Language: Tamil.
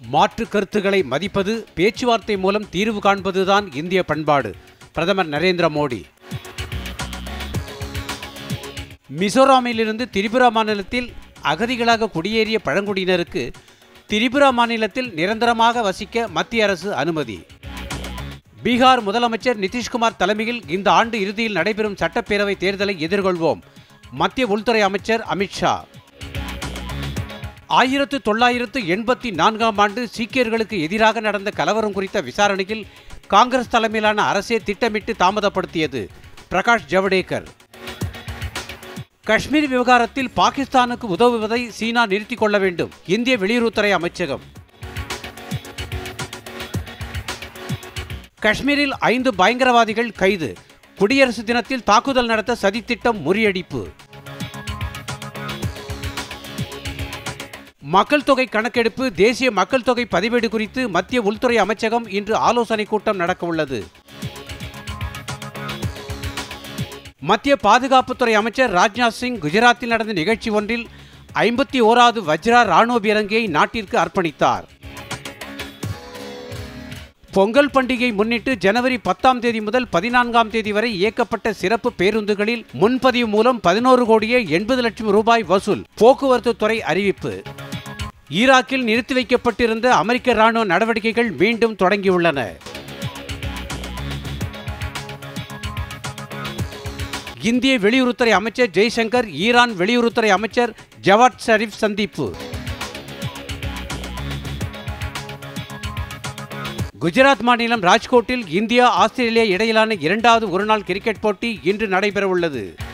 மாற்று கருத்துக்களை மதிப்பது பேச்சுவார்த்தை மூலம் தீர்வு காண்பதுதான் இந்திய பண்பாடு பிரதமர் நரேந்திர மோடி மிசோராமிலிருந்து திரிபுரா மாநிலத்தில் அகதிகளாக குடியேறிய பழங்குடியினருக்கு திரிபுரா மாநிலத்தில் நிரந்தரமாக வசிக்க மத்திய அரசு அனுமதி பீகார் முதலமைச்சர் நிதிஷ்குமார் தலைமையில் இந்த ஆண்டு இறுதியில் நடைபெறும் சட்டப்பேரவை தேர்தலை எதிர்கொள்வோம் மத்திய உள்துறை அமைச்சர் அமித்ஷா ஆயிரத்து தொள்ளாயிரத்து எண்பத்தி நான்காம் ஆண்டு சீக்கியர்களுக்கு எதிராக நடந்த கலவரம் குறித்த விசாரணையில் காங்கிரஸ் தலைமையிலான அரசே திட்டமிட்டு தாமதப்படுத்தியது பிரகாஷ் ஜவடேகர் காஷ்மீர் விவகாரத்தில் பாகிஸ்தானுக்கு உதவுவதை சீனா நிறுத்திக் கொள்ள வேண்டும் இந்திய வெளியுறவுத்துறை அமைச்சகம் காஷ்மீரில் ஐந்து பயங்கரவாதிகள் கைது குடியரசு தினத்தில் தாக்குதல் நடத்த சதித்திட்டம் முறியடிப்பு மக்கள் தொகை கணக்கெடுப்பு தேசிய மக்கள் தொகை பதிவேடு குறித்து மத்திய உள்துறை அமைச்சகம் இன்று ஆலோசனை கூட்டம் நடக்க உள்ளது மத்திய பாதுகாப்புத்துறை அமைச்சர் ராஜ்நாத் சிங் குஜராத்தில் நடந்த நிகழ்ச்சி ஒன்றில் ஐம்பத்தி ஓராவது வஜ்ரா ராணுவ பீரங்கியை நாட்டிற்கு அர்ப்பணித்தார் பொங்கல் பண்டிகை முன்னிட்டு ஜனவரி பத்தாம் தேதி முதல் பதினான்காம் தேதி வரை இயக்கப்பட்ட சிறப்பு பேருந்துகளில் முன்பதிவு மூலம் பதினோரு கோடியே எண்பது லட்சம் ரூபாய் வசூல் போக்குவரத்து துறை அறிவிப்பு ஈராக்கில் நிறுத்தி வைக்கப்பட்டிருந்த அமெரிக்க ராணுவ நடவடிக்கைகள் மீண்டும் தொடங்கியுள்ளன இந்திய வெளியுறவுத்துறை அமைச்சர் ஜெய்சங்கர் ஈரான் வெளியுறவுத்துறை அமைச்சர் ஜவாத் ஷரீப் சந்திப்பு குஜராத் மாநிலம் ராஜ்கோட்டில் இந்தியா ஆஸ்திரேலியா இடையிலான இரண்டாவது ஒருநாள் கிரிக்கெட் போட்டி இன்று நடைபெறவுள்ளது